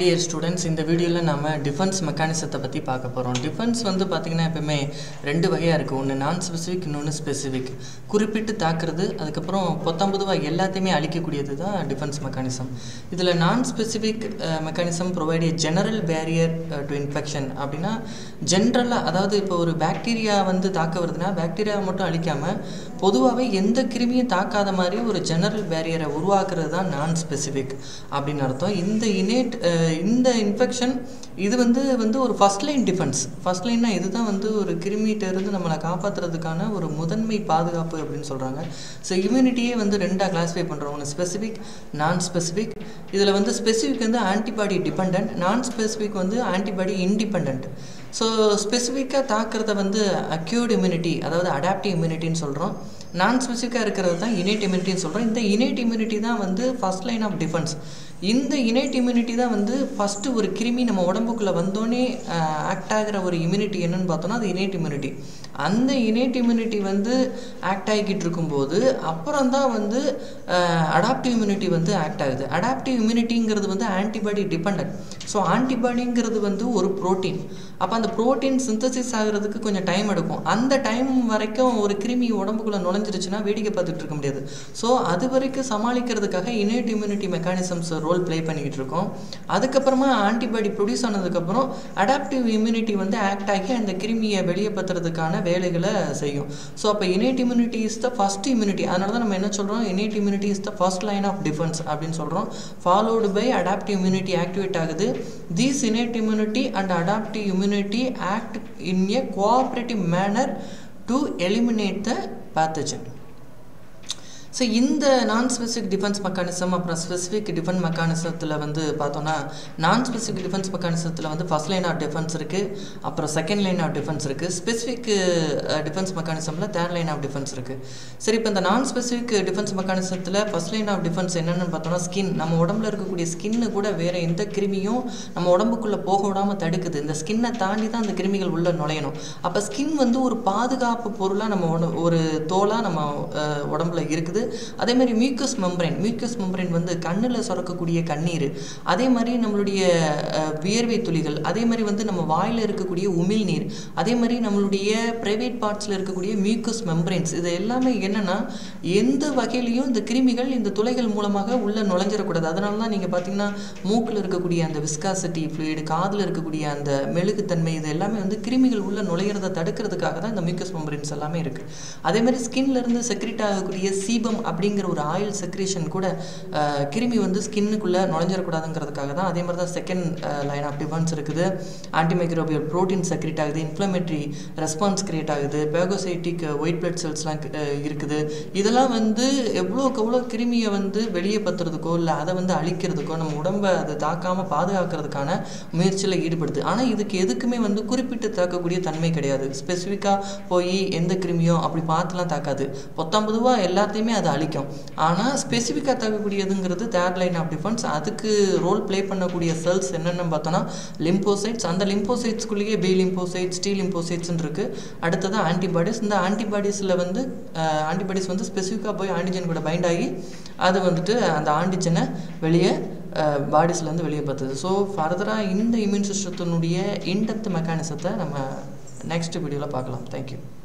dear students இந்த வீடியோவில் நம்ம டிஃபென்ஸ் மெக்கானிசத்தை பற்றி பார்க்க போகிறோம் டிஃபென்ஸ் வந்து பார்த்திங்கன்னா எப்பவுமே ரெண்டு வகையாக இருக்குது ஒன்று நான் ஸ்பெசிஃபிக் இன்னொன்று ஸ்பெசிஃபிக் குறிப்பிட்டு தாக்குறது அதுக்கப்புறம் பொத்தாம்பதுவாக எல்லாத்தையுமே அழிக்கக்கூடியது தான் டிஃபென்ஸ் மெக்கானிசம் இதில் non specific mechanism provide a general barrier to infection அப்படின்னா ஜென்ரலாக அதாவது இப்போ ஒரு பாக்டீரியா வந்து தாக்க வருதுன்னா பாக்டீரியாவை மட்டும் அழிக்காமல் பொதுவாகவே எந்த கிருமியும் தாக்காத மாதிரி ஒரு ஜெனரல் பேரியரை உருவாக்குறது தான் நான் ஸ்பெசிஃபிக் அப்படின்னு அர்த்தம் இந்த இனேட் இந்த இன்ஃபெக்ஷன் இது வந்து வந்து ஒரு ஃபஸ்ட் லைன் டிஃபென்ஸ் ஃபஸ்ட் லைன்னா இதுதான் வந்து ஒரு கிருமிகிட்ட இருந்து நம்மளை காப்பாற்றுறதுக்கான ஒரு முதன்மை பாதுகாப்பு அப்படின்னு சொல்கிறாங்க ஸோ இம்யூனிட்டியே வந்து ரெண்டாக கிளாஸிஃபை பண்ணுறோம் ஒன்று ஸ்பெசிஃபிக் நான் ஸ்பெசிஃபிக் இதில் வந்து ஸ்பெசிஃபிக் வந்து ஆன்டிபாடி டிபெண்ட் நான் ஸ்பெசிஃபிக் வந்து ஆன்டிபாடி இன்டிபெண்ட் ஸோ ஸ்பெசிஃபிக்காக தாக்குறத வந்து அக்யூர்ட் இம்யூனிட்டி அதாவது அடாப்டிவ் இம்யூனிட்டின்னு சொல்கிறோம் நான் ஸ்பெசிஃபிக்காக இருக்கிறது தான் இனேட் இம்யூனிட்டின்னு சொல்கிறோம் இந்த இனேட் இம்யூனிட்டி தான் வந்து ஃபஸ்ட் லைன் ஆஃப் டிஃபென்ஸ் இந்த இனேட் இம்யூனிட்டி தான் வந்து ஃபஸ்ட்டு ஒரு கிருமி நம்ம உடம்புக்குள்ளே வந்தோடனே ஆக்ட் ஆகிற ஒரு இம்யூனிட்டி என்னன்னு பார்த்தோன்னா அது இனேட் இம்யூனிட்டி அந்த இனேட் இம்யூனிட்டி வந்து ஆக்ட் ஆகிக்கிட்டு இருக்கும்போது அப்புறம் தான் வந்து அடாப்டிவ் இம்யூனிட்டி வந்து ஆக்ட் ஆகுது அடாப்டிவ் இம்யூனிட்டிங்கிறது வந்து ஆன்டிபாடி டிபெண்ட் ஸோ ஆன்டிபாடிங்கிறது வந்து ஒரு ப்ரோட்டீன் அப்போ அந்த ப்ரோட்டீன் சிந்தசிஸ் ஆகிறதுக்கு கொஞ்சம் டைம் எடுக்கும் அந்த டைம் வரைக்கும் ஒரு கிருமி உடம்புக்குள்ளே நுழைஞ்சிருச்சுன்னா வேடிக்கை பார்த்துட்டு இருக்க முடியாது ஸோ அது வரைக்கும் சமாளிக்கிறதுக்காக innate immunity mechanisms role play பண்ணிக்கிட்டு இருக்கோம் அதுக்கப்புறமா ஆன்டிபாடி ப்ரொடியூஸ் ஆனதுக்கப்புறம் அடாப்டிவ் இம்யூனிட்டி வந்து ஆக்ட் ஆகி அந்த கிருமியை வெளியே பற்றுறதுக்கான வேலைகளை செய்யும் ஸோ அப்போ innate immunity is the first immunity அதனால தான் நம்ம என்ன சொல்கிறோம் innate immunity is the first line of defence அப்படின்னு சொல்கிறோம் followed by adaptive immunity activate ஆகுது these innate immunity and adaptive immunity act in a cooperative manner to eliminate the pathogen so இந்த non specific defence mechanism அப்புறம் specific defence மெக்கானிசத்தில் வந்து பார்த்தோன்னா நான் specific defence மெக்கானிசத்தில் வந்து ஃபஸ்ட் லைன் ஆஃப் டிஃபென்ஸ் இருக்குது அப்புறம் செகண்ட் லைன் ஆஃப் டிஃபென்ஸ் இருக்குது ஸ்பெசிஃபிக் டிஃபென்ஸ் மெக்கானிசமில் தேர்ட் லைன் ஆஃப் டிஃபென்ஸ் இருக்குது சரி இப்போ இந்த நான் ஸ்பெசிஃபிக் டிஃபென்ஸ் மெக்கானிசத்தில் ஃபஸ்ட் லைன் ஆஃப் டிஃபென்ஸ் என்னென்னு பார்த்தோன்னா ஸ்கின் நம்ம உடம்புல இருக்கக்கூடிய ஸ்கின்னு கூட வேறு எந்த கிருமியும் நம்ம உடம்புக்குள்ளே போக விடாமல் தடுக்குது இந்த ஸ்கின்னை தாண்டி தான் அந்த கிருமிகள் உள்ளே நுழையணும் அப்போ ஸ்கின் வந்து ஒரு பாதுகாப்பு பொருளாக நம்ம ஒரு தோலாக நம்ம உடம்புல இருக்குது அதே மாதிரி மியூக்கஸ் மெம்பரைன் மியூக்கஸ் மெம்பரைன் வந்து கண்ணில் சுரக்கக்கூடிய கண்ணீர் அதே மாதிரி நம்மளுடைய வியர்வை துளிகள் அதே மாதிரி வந்து நம்ம வாயில் இருக்கக்கூடிய உமிழ் நீர் அதே மாதிரி நம்மளுடைய ப்ரைவேட் பார்ட்ஸில் இருக்கக்கூடிய மியூக்கஸ் மெம்பரைன்ஸ் இது எல்லாமே என்னென்னா எந்த வகையிலையும் இந்த கிருமிகள் இந்த துளைகள் மூலமாக உள்ளே நுழைஞ்சிடக்கூடாது அதனால தான் நீங்கள் பார்த்தீங்கன்னா மூக்கில் இருக்கக்கூடிய அந்த விஸ்காசிட்டி ஃப்ளூயிடு காதில் இருக்கக்கூடிய அந்த மெழுகுத்தன்மை இது எல்லாமே வந்து கிருமிகள் உள்ளே நுழையிறத தடுக்கிறதுக்காக தான் இந்த மியூக்கஸ் மெம்பரைன்ஸ் எல்லாமே இருக்குது அதே மாதிரி ஸ்கின்லேருந்து செக்ரிட் ஆகக்கூடிய சீபம் அப்படிங்கிற ஒரு ஆயில் செக்ரேஷன் கூட கிருமி வந்து ஸ்கின்னுக்குள்ளே நுழைஞ்சிடக்கூடாதுங்கிறதுக்காக தான் அதே மாதிரி தான் செகண்ட் லைன் ஆஃப் டிஃபென்ஸ் இருக்குது ஆன்டிமைக்ரோபியல் ப்ரோட்டீன் செக்ரேட் ஆகுது இன்ஃப்ளமேட்டரி ரெஸ்பான்ஸ் கிரியேட் ஆகுது பேகோசைட்டிக் ஒயிட் பிளட் செல்ஸ்லாம் இருக்குது இதெல்லாம் வந்து எவ்வளோக்கு எவ்வளோ கிருமியை வந்து வெளியே பத்துறதுக்கோ இல்லை அதை வந்து அழிக்கிறதுக்கோ நம்ம உடம்பை அதை தாக்காமல் பாதுகாக்கிறதுக்கான முயற்சியில் ஈடுபடுது ஆனால் இதுக்கு எதுக்குமே வந்து குறிப்பிட்டு தாக்கக்கூடிய தன்மை கிடையாது ஸ்பெசிஃபிக்காக போய் எந்த கிருமியோ அப்படி பார்த்துலாம் தாக்காது பொத்தாம் பொதுவாக எல்லாத்தையுமே அது அழிக்கும் ஆனால் ஸ்பெசிஃபிக்காக தாக்கக்கூடியதுங்கிறது தேர்ட் லைன் ஆஃப் டிஃபென்ஸ் அதுக்கு ரோல் ப்ளே பண்ணக்கூடிய செல்ஸ் என்னென்னு பார்த்தோன்னா லிம்போசைட்ஸ் அந்த லிம்போசைட்ஸ்குள்ளேயே பி லிம்போசைட்ஸ் டி லிம்போசைட்ஸ்னு இருக்குது அடுத்தது ஆன்டிபாடிஸ் இந்த ஆன்டிபாடிஸில் வந்து ஆன்டிபாடிஸ் வந்து ஸ்பெசிஃபிக்காக போய் ஆன்டிஜன் கூட பைண்ட் ஆகி அது வந்துட்டு அந்த ஆன்டிஜனை வெளியே பாடிஸ்லேருந்து வெளியே பார்த்துது ஸோ ஃபர்தராக இந்த இம்யூன் சிஸ்டத்தினுடைய இன்டெப்த் மெக்கானிசத்தை நம்ம நெக்ஸ்ட் வீடியோவில் பார்க்கலாம் தேங்க்யூ